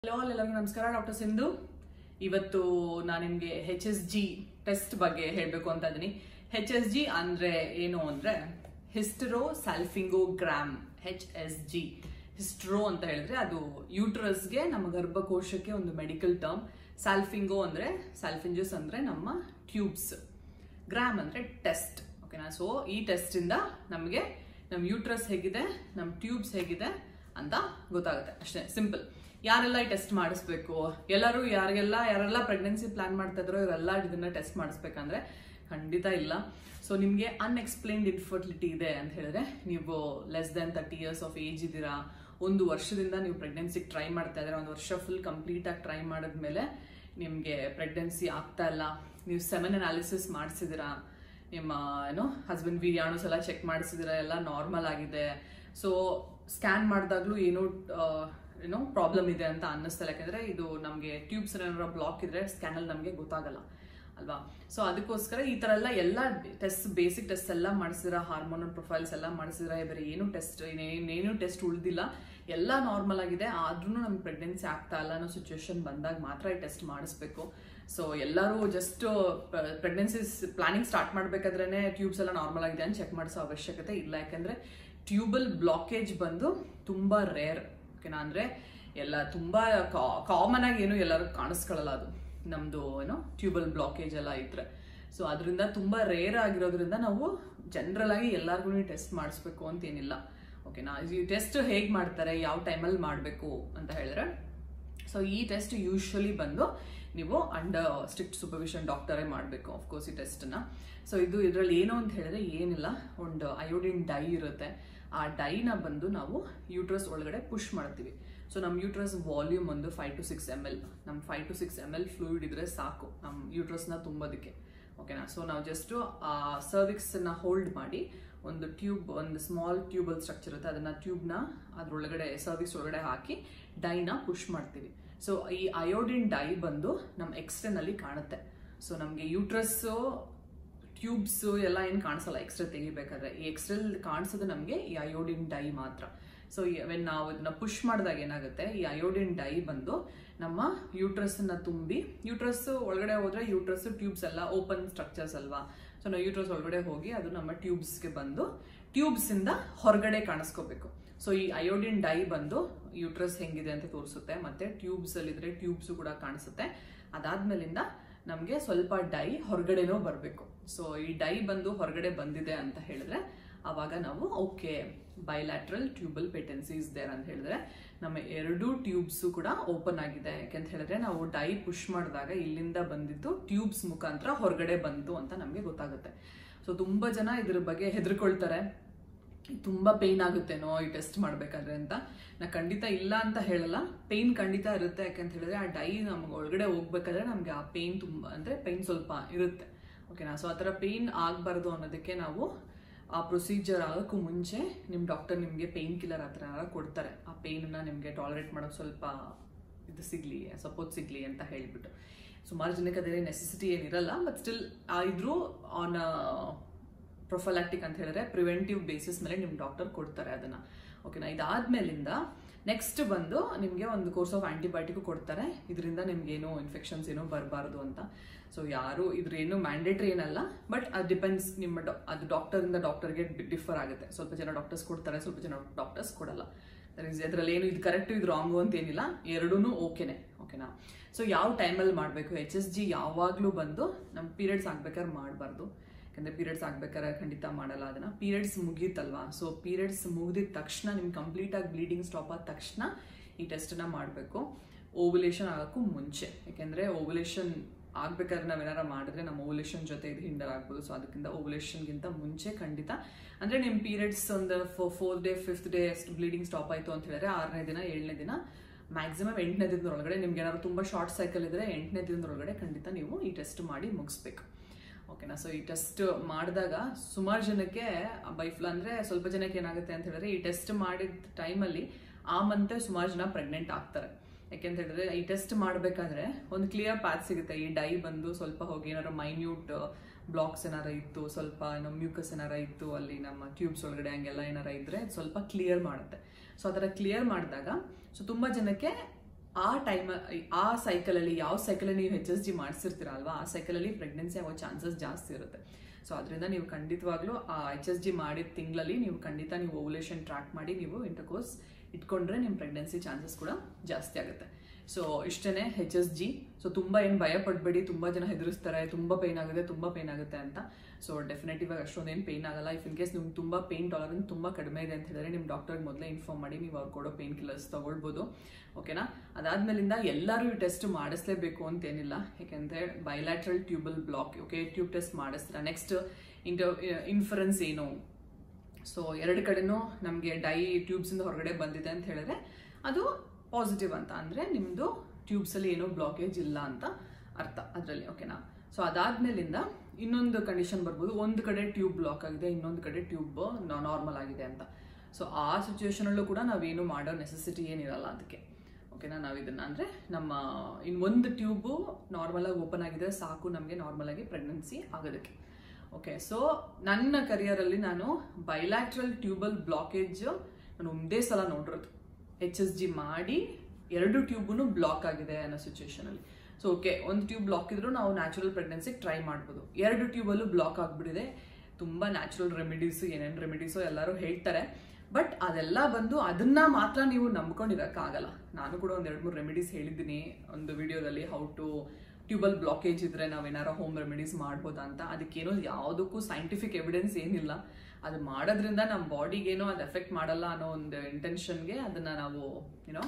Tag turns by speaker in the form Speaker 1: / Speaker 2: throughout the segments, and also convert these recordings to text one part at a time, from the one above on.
Speaker 1: hello ಎಲ್ಲರಿಗೂ ನಮಸ್ಕಾರ doctor Sindhu ಇವತ್ತು ನಾನು ನಿಮಗೆ ಹೆಚ್ ಎಸ್ ಜಿ ಟೆಸ್ಟ್ ಬಗ್ಗೆ ಹೇಳಬೇಕು ಅಂತ ಇದ್ದೀನಿ ಹೆಚ್ ಎಸ್ ಜಿ ಅಂದ್ರೆ ಏನು ಅಂದ್ರೆ ಹಿಸ್ಟರೋ ಸ್ಯಾಲ್ಫಿಂಗೋಗ್ರಾಮ್ ಹೆಚ್ ಎಸ್ ಜಿ ಹಿಸ್ಟ್ರೋ ಅಂತ ಹೇಳಿದ್ರೆ ಅದು ಯೂಟ್ರಸ್ಗೆ ನಮ್ಮ ಗರ್ಭಕೋಶಕ್ಕೆ ಒಂದು ಮೆಡಿಕಲ್ ಟರ್ಮ್ ಸ್ಯಾಲ್ಫಿಂಗೋ ಅಂದ್ರೆ ಸ್ಯಾಲ್ಫಿಂಜಸ್ ಅಂದ್ರೆ ನಮ್ಮ ಟ್ಯೂಬ್ಸ್ ಗ್ರಾಮ್ ಅಂದ್ರೆ ಟೆಸ್ಟ್ ಓಕೆನಾ ಸೊ ಈ ಟೆಸ್ಟ್ ಇಂದ ನಮಗೆ ನಮ್ಮ ಯೂಟ್ರಸ್ ಹೇಗಿದೆ ನಮ್ಮ ಟ್ಯೂಬ್ಸ್ ಹೇಗಿದೆ ಅಂತ ಗೊತ್ತಾಗುತ್ತೆ ಅಷ್ಟೇ ಸಿಂಪಲ್ ಯಾರೆಲ್ಲ ಈ ಟೆಸ್ಟ್ ಮಾಡಿಸ್ಬೇಕು ಎಲ್ಲರೂ ಯಾರಿಗೆಲ್ಲ ಯಾರೆಲ್ಲ ಪ್ರೆಗ್ನೆನ್ಸಿ ಪ್ಲಾನ್ ಮಾಡ್ತಾ ಇದ್ರು ಇವರೆಲ್ಲ ಇದನ್ನ ಟೆಸ್ಟ್ ಮಾಡಿಸ್ಬೇಕಂದ್ರೆ ಖಂಡಿತ ಇಲ್ಲ ಸೊ ನಿಮಗೆ ಅನ್ಎಕ್ಸ್ಪ್ಲೈನ್ಡ್ ಇನ್ಫರ್ಟಿಲಿಟಿ ಇದೆ ಅಂತ ಹೇಳಿದ್ರೆ ನೀವು less than thirty years of age ಇದ್ದೀರಾ ಒಂದು ವರ್ಷದಿಂದ ನೀವು ಪ್ರೆಗ್ನೆನ್ಸಿಗೆ ಟ್ರೈ ಮಾಡ್ತಾ ಇದ್ದೀರಾ ಒಂದು ವರ್ಷ ಫುಲ್ ಕಂಪ್ಲೀಟ್ ಆಗಿ ಟ್ರೈ ಮಾಡಿದ್ಮೇಲೆ ನಿಮಗೆ ಪ್ರೆಗ್ನೆನ್ಸಿ ಆಗ್ತಾ ಇಲ್ಲ ನೀವು ಸೆವೆನ್ ಅನಾಲಿಸಿಸ್ ಮಾಡಿಸಿದಿರಾ ನಿಮ್ಮ ಏನೋ ಹಸ್ಬೆಂಡ್ ವೀರ್ಯಾಣುಸ್ ಎಲ್ಲ ಚೆಕ್ ಮಾಡಿಸಿದಿರ ಎಲ್ಲ ನಾರ್ಮಲ್ ಆಗಿದೆ ಸೊ ಸ್ಕ್ಯಾನ್ ಮಾಡಿದಾಗ್ಲೂ ಏನೋ ಏನೋ ಪ್ರಾಬ್ಲಮ್ ಇದೆ ಅಂತ ಅನ್ನಿಸ್ತಲ್ಲ ಯಾಕಂದ್ರೆ ಇದು ನಮಗೆ ಟ್ಯೂಬ್ಸ್ ಏನಾರ ಬ್ಲಾಕ್ ಇದ್ರೆ ಸ್ಕ್ಯಾನಲ್ಲಿ ನಮಗೆ ಗೊತ್ತಾಗಲ್ಲ ಅಲ್ವಾ ಸೊ ಅದಕ್ಕೋಸ್ಕರ ಈ ತರ ಎಲ್ಲ ಎಲ್ಲ ಟೆಸ್ಟ್ ಬೇಸಿಕ್ ಟೆಸ್ಟ್ ಎಲ್ಲ ಮಾಡಿಸಿದ್ರ ಹಾರ್ಮೋನಲ್ ಪ್ರೊಫೈಲ್ಸ್ ಎಲ್ಲ ಮಾಡಿಸಿದ್ರ ಬೇರೆ ಏನು ಟೆಸ್ಟ್ ಇನ್ನೇನು ಟೆಸ್ಟ್ ಉಳಿದಿಲ್ಲ ಎಲ್ಲ ನಾರ್ಮಲ್ ಆಗಿದೆ ಆದ್ರೂ ನಮ್ಗೆ ಪ್ರೆಗ್ನೆನ್ಸಿ ಆಗ್ತಾ ಇಲ್ಲ ಅನ್ನೋ ಸಿಚುವೇಶನ್ ಬಂದಾಗ ಮಾತ್ರ ಈ ಟೆಸ್ಟ್ ಮಾಡಿಸ್ಬೇಕು ಸೊ ಎಲ್ಲರೂ ಜಸ್ಟ್ ಪ್ರೆಗ್ನೆನ್ಸಿ ಪ್ಲಾನಿಂಗ್ ಸ್ಟಾರ್ಟ್ ಮಾಡ್ಬೇಕಾದ್ರೆ ಟ್ಯೂಬ್ಸ್ ಎಲ್ಲ ನಾರ್ಮಲ್ ಆಗಿದೆ ಅಂತ ಚೆಕ್ ಮಾಡಿಸೋ ಅವಶ್ಯಕತೆ ಇಲ್ಲ ಯಾಕಂದ್ರೆ ಟ್ಯೂಬಲ್ ಬ್ಲಾಕೇಜ್ ಬಂದು ತುಂಬಾ ರೇರ್ ಓಕೆನಾ ಅಂದ್ರೆ ಎಲ್ಲ ತುಂಬಾ ಕಾಮನ್ ಆಗಿ ಏನು ಎಲ್ಲರೂ ಕಾಣಿಸ್ಕೊಳ್ಳಲ್ಲ ಅದು ನಮ್ದು ಏನೋ ಟ್ಯೂಬಲ್ ಬ್ಲಾಕೇಜ್ ಎಲ್ಲ ಇದ್ರೆ ಸೊ ಅದರಿಂದ ತುಂಬಾ ರೇರ್ ಆಗಿರೋದ್ರಿಂದ ನಾವು ಜನರಲ್ ಆಗಿ ಎಲ್ಲರಿಗೂ ಟೆಸ್ಟ್ ಮಾಡಿಸ್ಬೇಕು ಅಂತ ಏನಿಲ್ಲ ಓಕೆನಾ ಈ ಟೆಸ್ಟ್ ಹೇಗೆ ಮಾಡ್ತಾರೆ ಯಾವ ಟೈಮಲ್ಲಿ ಮಾಡಬೇಕು ಅಂತ ಹೇಳಿದ್ರೆ ಸೊ ಈ ಟೆಸ್ಟ್ ಯೂಶ್ವಲಿ ಬಂದು ನೀವು ಅಂಡರ್ ಸ್ಟ್ರಿಕ್ಟ್ ಸೂಪರ್ವಿಷನ್ ಡಾಕ್ಟರೇ ಮಾಡಬೇಕು ಅಫ್ಕೋರ್ಸ್ ಈ ಟೆಸ್ಟನ್ನ ಸೊ ಇದು ಇದರಲ್ಲಿ ಏನು ಅಂತ ಹೇಳಿದ್ರೆ ಏನಿಲ್ಲ ಒಂದು ಅಯೋಡಿನ್ ಡೈ ಇರುತ್ತೆ ಆ ಡೈನ ಬಂದು ನಾವು ಯೂಟ್ರಸ್ ಒಳಗಡೆ ಪುಷ್ ಮಾಡ್ತೀವಿ ಸೊ ನಮ್ಮ ಯೂಟ್ರಸ್ ವಾಲ್ಯೂಮ್ ಒಂದು five to six M L ನಮ್ಮ five to six M L fluid ಇದ್ರೆ ಸಾಕು ನಮ್ಮ ಯೂಟ್ರಸ್ನ ತುಂಬೋದಕ್ಕೆ ಓಕೆನಾ ಸೊ ನಾವು ಜಸ್ಟ್ ಆ ಸರ್ವಿಕ್ಸ್ನ ಹೋಲ್ಡ್ ಮಾಡಿ ಒಂದು ಟ್ಯೂಬ್ ಒಂದು ಸ್ಮಾಲ್ ಟ್ಯೂಬಲ್ ಸ್ಟ್ರಕ್ಚರ್ ಇರುತ್ತೆ ಅದನ್ನ ಟ್ಯೂಬ್ನ ಅದ್ರೊಳಗಡೆ ಸರ್ವಿಸ್ ಒಳಗಡೆ ಹಾಕಿ ಡೈನ ಪುಷ್ ಮಾಡ್ತೀವಿ ಸೊ ಈ ಅಯೋಡಿನ್ ಡೈ ಬಂದು ನಮ್ಮ ಎಕ್ಸ್ರೇನಲ್ಲಿ ಕಾಣುತ್ತೆ ಸೊ ನಮಗೆ ಯೂಟ್ರಸ್ ಟ್ಯೂಬ್ಸ್ ಎಲ್ಲ ಏನು ಕಾಣಿಸಲ್ಲ ಎಕ್ಸ್ರೇ ತೆಗಿಬೇಕಾದ್ರೆ ಈ ಎಕ್ಸ್ರೇಲ್ ಕಾಣಿಸೋದು ನಮಗೆ ಈ ಅಯೋಡಿನ್ ಡೈ ಮಾತ್ರ ಸೊ ವೆನ್ ನಾವು ಇದನ್ನ ಪುಷ್ ಮಾಡಿದಾಗ ಏನಾಗುತ್ತೆ ಈ ಅಯೋಡಿನ್ ಡೈ ಬಂದು ನಮ್ಮ ಯೂಟ್ರಸ್ನ ತುಂಬಿ ಯೂಟ್ರಸ್ ಒಳಗಡೆ ಹೋದ್ರೆ ಯೂಟ್ರಸ್ ಟ್ಯೂಬ್ಸ್ ಎಲ್ಲ ಓಪನ್ ಸ್ಟ್ರಕ್ಚರ್ಸ್ ಅಲ್ವಾ ಸೊ ನಾವು ಯೂಟ್ರಸ್ ಒಳಗಡೆ ಹೋಗಿ ಅದು ನಮ್ಮ ಟ್ಯೂಬ್ಸ್ಗೆ ಬಂದು ಟ್ಯೂಬ್ಸ್ ಇಂದ ಹೊರಗಡೆ ಕಾಣಿಸ್ಕೋಬೇಕು ಸೊ ಈ ಅಯೋಡಿನ್ ಡೈ ಬಂದು ಯೂಟ್ರಸ್ ಹೆಂಗಿದೆ ಅಂತ ತೋರಿಸುತ್ತೆ ಮತ್ತೆ ಟ್ಯೂಬ್ಸ್ ಅಲ್ಲಿ ಇದ್ರೆ ಟ್ಯೂಬ್ಸ್ ಕೂಡ ಕಾಣಿಸುತ್ತೆ ಅದಾದ್ಮೇಲಿಂದ ನಮಗೆ ಸ್ವಲ್ಪ ಡೈ ಹೊರಗಡೆನೂ ಬರಬೇಕು ಸೊ ಈ ಡೈ ಬಂದು ಹೊರಗಡೆ ಬಂದಿದೆ ಅಂತ ಹೇಳಿದ್ರೆ ಅವಾಗ ನಾವು okay bilateral tubal patency is there ಅಂತ ಹೇಳಿದ್ರೆ ನಮ್ಮ ಎರಡು ಟ್ಯೂಬ್ಸ್ ಕೂಡ ಓಪನ್ ಆಗಿದೆ ಯಾಕೆಂತ ಹೇಳಿದ್ರೆ ನಾವು ಡೈ ಪುಷ್ ಮಾಡಿದಾಗ ಇಲ್ಲಿಂದ ಬಂದಿದ್ದು ಟ್ಯೂಬ್ಸ್ ಮುಖಾಂತರ ಹೊರಗಡೆ ಬಂತು ಅಂತ ನಮಗೆ ಗೊತ್ತಾಗುತ್ತೆ ಸೊ ತುಂಬಾ ಜನ ಇದ್ರ ಬಗ್ಗೆ ಹೆದರ್ಕೊಳ್ತಾರೆ ತುಂಬಾ ಪೇನ್ ಆಗುತ್ತೇನೋ ಈ ಟೆಸ್ಟ್ ಮಾಡ್ಬೇಕಾದ್ರೆ ಅಂತ ನಾ ಖಂಡಿತ ಇಲ್ಲ ಅಂತ ಹೇಳಲ್ಲ ಪೇನ್ ಖಂಡಿತ ಇರುತ್ತೆ ಯಾಕಂತ ಹೇಳಿದ್ರೆ ಆ ಡೈ ನಮ್ಗೆ ಒಳಗಡೆ ಹೋಗ್ಬೇಕಾದ್ರೆ ನಮ್ಗೆ ಆ ಪೇನ್ ತುಂಬಾ ಅಂದ್ರೆ ಪೇನ್ ಸ್ವಲ್ಪ ಇರುತ್ತೆ ಓಕೆನಾ ಸೊ ಆ ಥರ ಪೇನ್ ಆಗಬಾರ್ದು ಅನ್ನೋದಕ್ಕೆ ನಾವು ಆ ಪ್ರೊಸೀಜರ್ ಆಗೋಕ್ಕೂ ಮುಂಚೆ ನಿಮ್ಮ ಡಾಕ್ಟರ್ ನಿಮಗೆ ಪೇನ್ ಕಿಲ್ಲರ್ ಆ ಥರ ಕೊಡ್ತಾರೆ ಆ ಪೇನನ್ನ ನಿಮಗೆ ಟಾಲರೇಟ್ ಮಾಡೋಕೆ ಸ್ವಲ್ಪ ಇದು ಸಿಗಲಿ ಸಪೋರ್ಟ್ ಸಿಗಲಿ ಅಂತ ಹೇಳಿಬಿಟ್ಟು ಸುಮಾರು ಜನಕ್ಕೆ ಅದೇ ನೆಸೆಸಿಟಿ ಏನಿರಲ್ಲ ಬಟ್ ಸ್ಟಿಲ್ ಇದ್ರೂ ಆನ್ ಪ್ರೊಫಲಾಕ್ಟಿಕ್ ಅಂತ ಹೇಳಿದ್ರೆ ಪ್ರಿವೆಂಟಿವ್ ಬೇಸಿಸ್ ಮೇಲೆ ನಿಮ್ಮ ಡಾಕ್ಟರ್ ಕೊಡ್ತಾರೆ ಅದನ್ನ ಓಕೆನಾ ಇದಾದ್ಮೇಲಿಂದ ನೆಕ್ಸ್ಟ್ ಬಂದು ನಿಮಗೆ ಒಂದು ಕೋರ್ಸ್ ಆಫ್ ಆಂಟಿಬಯೋಟಿಕ್ ಕೊಡ್ತಾರೆ ಇದರಿಂದ ನಿಮ್ಗೆ ಏನೋ ಇನ್ಫೆಕ್ಷನ್ಸ್ ಏನೋ ಬರಬಾರ್ದು ಅಂತ ಸೊ ಯಾರು ಇದ್ರ ಏನು ಮ್ಯಾಂಡೇಟ್ರಿ ಏನಲ್ಲ ಬಟ್ ಅದು ಡಿಪೆಂಡ್ಸ್ ನಿಮ್ಮ ಡಾ ಅದು ಡಾಕ್ಟರಿಂದ ಡಾಕ್ಟರ್ಗೆ ಡಿಫರ್ ಆಗುತ್ತೆ ಸ್ವಲ್ಪ ಜನ ಡಾಕ್ಟರ್ಸ್ ಕೊಡ್ತಾರೆ ಸ್ವಲ್ಪ ಜನ ಡಾಕ್ಟರ್ಸ್ ಕೊಡಲ್ಲ ಅದರಲ್ಲಿ ಏನು ಇದು ಕರೆಕ್ಟ್ ಇದು ರಾಂಗು ಅಂತ ಏನಿಲ್ಲ ಎರಡೂ ಓಕೆನೆ ಓಕೆನಾ ಸೊ ಯಾವ ಟೈಮಲ್ಲಿ ಮಾಡಬೇಕು ಎಚ್ ಎಸ್ ಜಿ ಯಾವಾಗಲೂ ಬಂದು ನಮ್ಮ ಪೀರಿಯಡ್ಸ್ ಆಗ್ಬೇಕಾದ್ರೆ ಮಾಡಬಾರ್ದು ಯಾಕಂದ್ರೆ ಪೀರಿಯಡ್ಸ್ ಆಗ್ಬೇಕಾದ್ರೆ ಖಂಡಿತ ಮಾಡಲ್ಲ ಅದನ್ನ ಪೀರಿಯಡ್ಸ್ ಮುಗೀತಲ್ವಾ ಸೊ ಪೀರಿಯಡ್ಸ್ ಮುಗಿದಿದ ತಕ್ಷಣ ನಿಮ್ಗೆ ಕಂಪ್ಲೀಟ್ ಆಗಿ ಬ್ಲೀಡಿಂಗ್ ಸ್ಟಾಪ್ ಆದ ತಕ್ಷಣ ಈ ಟೆಸ್ಟನ್ನ ಮಾಡಬೇಕು ಓವುಲೇಷನ್ ಆಗೋಕ್ಕೂ ಮುಂಚೆ ಯಾಕೆಂದ್ರೆ ಓವುಲೇಷನ್ ಆಗ್ಬೇಕಾದ್ರೆ ನಾವೇನಾರ ಮಾಡಿದ್ರೆ ನಮ್ಮ ಓವುಲೇಷನ್ ಜೊತೆ ಇದು ಹಿಂಡರ್ ಆಗ್ಬೋದು ಸೊ ಅದಕ್ಕಿಂತ ಓವುಲೇಷನ್ಗಿಂತ ಮುಂಚೆ ಖಂಡಿತ ಅಂದ್ರೆ ನಿಮ್ಮ ಪೀರಿಯಡ್ಸ್ ಒಂದು ಫೋರ್ ಡೇ ಫಿಫ್ತ್ ಡೇ ಅಷ್ಟು ಬ್ಲೀಡಿಂಗ್ ಸ್ಟಾಪ್ ಆಯಿತು ಅಂತ ಹೇಳಿದ್ರೆ ಆರನೇ ದಿನ ಏಳನೇ ದಿನ ಮ್ಯಾಕ್ಸಿಮಮ್ ಎಂಟನೇ ದಿನದೊಳಗಡೆ ನಿಮ್ಗೆ ಏನಾದ್ರು ತುಂಬ ಶಾರ್ಟ್ ಸೈಕಲ್ ಇದ್ರೆ ಎಂಟನೇ ದಿನದೊಳಗಡೆ ಖಂಡಿತ ನೀವು ಈ ಟೆಸ್ಟ್ ಮಾಡಿ ಮುಗಿಸ್ಬೇಕು ಓಕೆನಾ ಸೊ ಈ ಟೆಸ್ಟ್ ಮಾಡಿದಾಗ ಸುಮಾರು ಜನಕ್ಕೆ ಬೈಫ್ಲ ಅಂದರೆ ಸ್ವಲ್ಪ ಜನಕ್ಕೆ ಏನಾಗುತ್ತೆ ಅಂತ ಹೇಳಿದ್ರೆ ಈ ಟೆಸ್ಟ್ ಮಾಡಿದ ಟೈಮಲ್ಲಿ ಆ ಮಂತೆ ಸುಮಾರು ಜನ ಪ್ರೆಗ್ನೆಂಟ್ ಆಗ್ತಾರೆ ಯಾಕೆಂತ ಹೇಳಿದ್ರೆ ಈ ಟೆಸ್ಟ್ ಮಾಡಬೇಕಾದ್ರೆ ಒಂದು ಕ್ಲಿಯರ್ ಪ್ಯಾತ್ ಸಿಗುತ್ತೆ ಈ ಡೈ ಬಂದು ಸ್ವಲ್ಪ ಹೋಗಿ ಏನಾದ್ರು ಮೈನ್ಯೂಟ್ ಬ್ಲಾಕ್ಸ್ ಏನಾರ ಇತ್ತು ಸ್ವಲ್ಪ ಏನೋ ಮ್ಯೂಕಸ್ ಏನಾರ ಇತ್ತು ಅಲ್ಲಿ ನಮ್ಮ ಟ್ಯೂಬ್ಸ್ ಒಳಗಡೆ ಹಂಗೆಲ್ಲ ಏನಾರ ಇದ್ರೆ ಸ್ವಲ್ಪ ಕ್ಲಿಯರ್ ಮಾಡುತ್ತೆ ಸೊ ಆ ಥರ ಕ್ಲಿಯರ್ ಮಾಡಿದಾಗ ಸೊ ತುಂಬ ಜನಕ್ಕೆ ಆ ಟೈಮ್ ಆ ಸೈಕಲಲ್ಲಿ ಯಾವ ಸೈಕಲಲ್ಲಿ ನೀವು ಎಚ್ ಎಸ್ ಜಿ ಮಾಡಿಸಿರ್ತೀರ ಅಲ್ವಾ ಆ ಸೈಕಲಲ್ಲಿ ಪ್ರೆಗ್ನೆನ್ಸಿ ಆಗೋ ಚಾನ್ಸಸ್ ಜಾಸ್ತಿ ಇರುತ್ತೆ ಸೊ ಅದರಿಂದ ನೀವು ಖಂಡಿತವಾಗ್ಲೂ ಆ ಎಚ್ ಎಸ್ ಜಿ ಮಾಡಿದ ತಿಂಗಳಲ್ಲಿ ನೀವು ಖಂಡಿತ ನೀವು ಓವುಲೇಷನ್ ಟ್ರ್ಯಾಕ್ ಮಾಡಿ ನೀವು ಇಂಟರ್ಕೋರ್ಸ್ ಇಟ್ಕೊಂಡ್ರೆ ನಿಮ್ಮ ಪ್ರೆಗ್ನೆನ್ಸಿ ಚಾನ್ಸಸ್ ಕೂಡ ಜಾಸ್ತಿ ಆಗುತ್ತೆ ಸೊ ಇಷ್ಟೇ ಹೆಚ್ ಎಸ್ ಜಿ ಸೊ ತುಂಬ ಏನು ಭಯ ಪಡಬೇಡಿ ತುಂಬ ಜನ ಹೆದರಿಸ್ತಾರೆ ತುಂಬ ಪೇನ್ ಆಗುತ್ತೆ ತುಂಬ ಪೇನ್ ಆಗುತ್ತೆ ಅಂತ ಸೊ ಡೆಫಿನೆಟಿವ್ ಆಗಿ ಅಷ್ಟೊಂದೇನು ಪೇನ್ ಆಗಲ್ಲ ಇಫ್ ಇನ್ ಕೇಸ್ ನಿಮ್ಗೆ ತುಂಬ ಪೇನ್ ಟಾಲರೆನ್ಸ್ ತುಂಬ ಕಡಿಮೆ ಇದೆ ಅಂತ ಹೇಳಿದ್ರೆ ನಿಮ್ಮ ಡಾಕ್ಟರ್ಗೆ ಮೊದಲೇ ಇನ್ಫಾರ್ಮ್ ಮಾಡಿ ನೀವು ಅವ್ರು ಕೊಡೋ ಪೇನ್ ಕಿಲ್ಲರ್ಸ್ ತೊಗೊಳ್ಬೋದು ಓಕೆನಾ ಅದಾದ್ಮೇಲಿಂದ ಎಲ್ಲರೂ ಈ ಟೆಸ್ಟ್ ಮಾಡಿಸ್ಲೇಬೇಕು ಅಂತೇನಿಲ್ಲ ಯಾಕೆಂದರೆ bilateral tubal block okay tube test ಮಾಡಿಸ್ತೀರಾ ನೆಕ್ಸ್ಟ್ ಇಂಟರ್ ಇನ್ಫರೆನ್ಸ್ ಏನು ಸೊ ಎರಡು ಕಡೆನೂ ನಮಗೆ ಡೈ ಟ್ಯೂಬ್ಸಿಂದ ಹೊರಗಡೆ ಬಂದಿದೆ ಅಂತ ಹೇಳಿದ್ರೆ ಅದು ಪಾಸಿಟಿವ್ ಅಂತ ಅಂದರೆ ನಿಮ್ಮದು ಟ್ಯೂಬ್ಸಲ್ಲಿ ಏನೂ ಬ್ಲಾಕೇಜ್ ಇಲ್ಲ ಅಂತ ಅರ್ಥ ಅದರಲ್ಲಿ ಓಕೆನಾ ಸೊ ಅದಾದ್ಮೇಲಿಂದ ಇನ್ನೊಂದು ಕಂಡೀಷನ್ ಬರ್ಬೋದು ಒಂದು ಕಡೆ ಟ್ಯೂಬ್ ಬ್ಲಾಕ್ ಆಗಿದೆ ಇನ್ನೊಂದು ಕಡೆ ಟ್ಯೂಬ್ ನಾರ್ಮಲ್ ಆಗಿದೆ ಅಂತ ಸೊ ಆ ಸಿಚುವೇಶನಲ್ಲೂ ಕೂಡ ನಾವೇನು ಮಾಡೋ ನೆಸೆಸಿಟಿ ಏನಿರಲ್ಲ ಅದಕ್ಕೆ ಓಕೆನಾ ನಾವು ಇದನ್ನ ಅಂದರೆ ನಮ್ಮ ಇನ್ನು ಒಂದು ಟ್ಯೂಬು ನಾರ್ಮಲಾಗಿ ಓಪನ್ ಆಗಿದ್ರೆ ಸಾಕು ನಮಗೆ ನಾರ್ಮಲಾಗಿ ಪ್ರೆಗ್ನೆನ್ಸಿ ಆಗೋದಕ್ಕೆ ಓಕೆ ಸೊ ನನ್ನ ಕರಿಯರಲ್ಲಿ ನಾನು ಬೈಲ್ಯಾಟ್ರಲ್ ಟ್ಯೂಬಲ್ ಬ್ಲಾಕೇಜ್ ನಾನು ಒಂದೇ ಸಲ ನೋಡಿರೋದು ಎಚ್ ಎಸ್ ಜಿ ಮಾಡಿ ಎರಡು ಟ್ಯೂಬೂ ಬ್ಲಾಕ್ ಆಗಿದೆ ಅನ್ನೋ ಸಿಚುವೇಶನಲ್ಲಿ ಸೊ ಓಕೆ ಒಂದು ಟ್ಯೂಬ್ ಬ್ಲಾಕ್ ಇದ್ರೂ ನಾವು ನ್ಯಾಚುರಲ್ ಪ್ರೆಗ್ನೆನ್ಸಿಗೆ ಟ್ರೈ ಮಾಡ್ಬೋದು ಎರಡು ಟ್ಯೂಬಲ್ಲೂ ಬ್ಲಾಕ್ ಆಗಿಬಿಟ್ಟಿದೆ ತುಂಬ ನ್ಯಾಚುರಲ್ ರೆಮಿಡೀಸು ಏನೇನು ರೆಮಿಡೀಸು ಎಲ್ಲರೂ ಹೇಳ್ತಾರೆ ಬಟ್ ಅದೆಲ್ಲ ಬಂದು ಅದನ್ನ ಮಾತ್ರ ನೀವು ನಂಬ್ಕೊಂಡಿರೋಕ್ಕಾಗಲ್ಲ ನಾನು ಕೂಡ ಒಂದು ಎರಡು ಮೂರು ರೆಮಿಡೀಸ್ ಹೇಳಿದ್ದೀನಿ ಒಂದು ವಿಡಿಯೋದಲ್ಲಿ ಹೌ ಟು ಟ್ಯೂಬಲ್ ಬ್ಲಾಕೇಜ್ ಇದ್ರೆ ನಾವೇನಾರು ಹೋಮ್ ರೆಮಿಡೀಸ್ ಮಾಡ್ಬೋದಾ ಅಂತ ಅದಕ್ಕೇನೋ ಯಾವುದಕ್ಕೂ ಸೈಂಟಿಫಿಕ್ ಎವಿಡೆನ್ಸ್ ಏನಿಲ್ಲ ಅದು ಮಾಡೋದ್ರಿಂದ ನಮ್ಮ ಬಾಡಿಗೇನೋ ಅದು ಎಫೆಕ್ಟ್ ಮಾಡಲ್ಲ ಅನ್ನೋ ಒಂದು ಇಂಟೆನ್ಷನ್ಗೆ ಅದನ್ನ ನಾವು ಏನೋ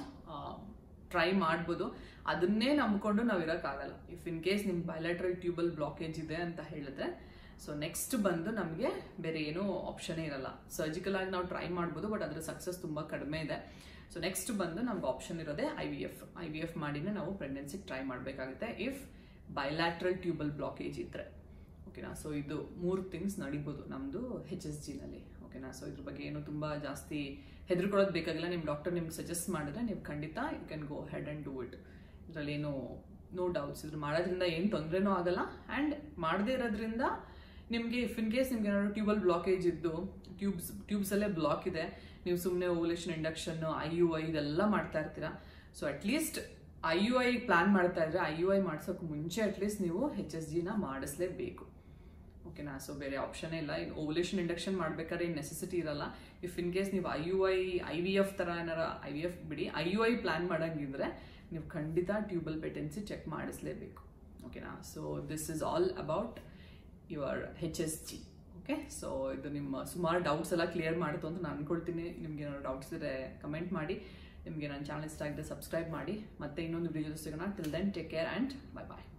Speaker 1: ಟ್ರೈ ಮಾಡ್ಬೋದು ಅದನ್ನೇ ನಂಬ್ಕೊಂಡು ನಾವು ಇರೋಕ್ಕಾಗಲ್ಲ ಇಫ್ ಇನ್ ಕೇಸ್ ನಿಮ್ಗೆ ಬೈಲಾಟ್ರಲ್ ಟ್ಯೂಬಲ್ ಬ್ಲಾಕೇಜ್ ಇದೆ ಅಂತ ಹೇಳಿದ್ರೆ ಸೊ ನೆಕ್ಸ್ಟ್ ಬಂದು ನಮಗೆ ಬೇರೆ ಏನೂ ಆಪ್ಷನೇ ಇರಲ್ಲ ಸರ್ಜಿಕಲ್ ಆಗಿ ನಾವು ಟ್ರೈ ಮಾಡ್ಬೋದು ಬಟ್ ಅದರ ಸಕ್ಸಸ್ ತುಂಬ ಕಡಿಮೆ ಇದೆ ಸೊ ನೆಕ್ಸ್ಟ್ ಬಂದು ನಮ್ಗೆ ಆಪ್ಷನ್ ಇರೋದೇ I V F I V F ಮಾಡಿನೇ ನಾವು ಪ್ರೆಗ್ನೆನ್ಸಿಗೆ ಟ್ರೈ ಮಾಡಬೇಕಾಗುತ್ತೆ ಇಫ್ ಬೈಲ್ಯಾಟ್ರಲ್ ಟ್ಯೂಬಲ್ ಬ್ಲಾಕೇಜ್ ಇದ್ದರೆ ಓಕೆನಾ ಸೊ ಇದು ಮೂರು ಥಿಂಗ್ಸ್ ನಡಿಬೋದು ನಮ್ಮದು ಹೆಚ್ ಎಸ್ ಜಿನಲ್ಲಿ ಓಕೆನಾ ಸೊ ಇದ್ರ ಬಗ್ಗೆ ಏನು ತುಂಬ ಜಾಸ್ತಿ ಹೆದರ್ಕೊಳ್ಳೋದು ಬೇಕಾಗಿಲ್ಲ ನಿಮ್ಮ ಡಾಕ್ಟರ್ ನಿಮ್ಗೆ ಸಜೆಸ್ಟ್ ಮಾಡಿದ್ರೆ ನೀವು ಖಂಡಿತ you can go head and do it ಇದರಲ್ಲಿ ಏನು ನೋ ಡೌಟ್ಸ್ ಇದ್ರ ಮಾಡೋದ್ರಿಂದ ಏನು ತೊಂದರೆನೂ ಆಗಲ್ಲ ಆ್ಯಂಡ್ ಮಾಡದೇ ಇರೋದ್ರಿಂದ ನಿಮಗೆ ಇಫ್ ಇನ್ ಕೇಸ್ ನಿಮ್ಗೆ ಏನಾದ್ರು ಟ್ಯೂಬಲ್ ಬ್ಲಾಕೇಜ್ ಇದ್ದು ಟ್ಯೂಬ್ಸ್ ಟ್ಯೂಬ್ಸಲ್ಲೇ ಬ್ಲಾಕ್ ಇದೆ ನೀವು ಸುಮ್ಮನೆ ovulation induction I U I ಇದೆಲ್ಲ ಮಾಡ್ತಾ ಇರ್ತೀರಾ so at least I U I plan ಮಾಡ್ತಾ ಇದ್ರೆ ಐ ಯು ಐ ಮಾಡ್ಸೋಕೆ ಮುಂಚೆ ಅಟ್ಲೀಸ್ಟ್ ನೀವು ಹೆಚ್ ಎಸ್ ಜಿನ ಮಾಡಿಸ್ಲೇಬೇಕು ಓಕೆನಾ ಸೊ ಬೇರೆ ಆಪ್ಷನೇ ಇಲ್ಲ ಇನ್ನು ಓವಲೇಷನ್ ಇಂಡಕ್ಷನ್ ಮಾಡ್ಬೇಕಾದ್ರೆ ಏನು ನೆಸೆಸಿಟಿ ಇರಲ್ಲ ಇಫ್ ಇನ್ ಕೇಸ್ ನೀವು I U I I V F ಥರ ಏನಾರ ಐ ವಿ ಎಫ್ ಬಿಡಿ ಐ ಯು ಐ ಪ್ಲಾನ್ ಮಾಡಂಗಿದ್ರೆ ನೀವು ಖಂಡಿತ ಟ್ಯೂಬಲ್ ಪೆಟೆನ್ಸಿ ಚೆಕ್ ಮಾಡಿಸ್ಲೇಬೇಕು ಓಕೆನಾ so this is all about your H S G okay so ಇದು ನಿಮ್ಮ ಸುಮಾರು ಡೌಟ್ಸ್ ಎಲ್ಲ ಕ್ಲಿಯರ್ ಮಾಡಿತು ಅಂತ ನಾನು ಅನ್ಕೊಳ್ತೀನಿ ನಿಮ್ಗೆ ಏನಾದ್ರು ಡೌಟ್ಸ್ ಇದ್ರೆ ಕಮೆಂಟ್ ಮಾಡಿ ನಿಮಗೆ ನನ್ನ ಚಾನಲ್ ಇಷ್ಟ ಆಗಿದೆ ಸಬ್ಸ್ಕ್ರೈಬ್ ಮಾಡಿ ಮತ್ತೆ ಇನ್ನೊಂದು ವಿಡಿಯೋ ಸಿಗೋಣ till then take care and bye bye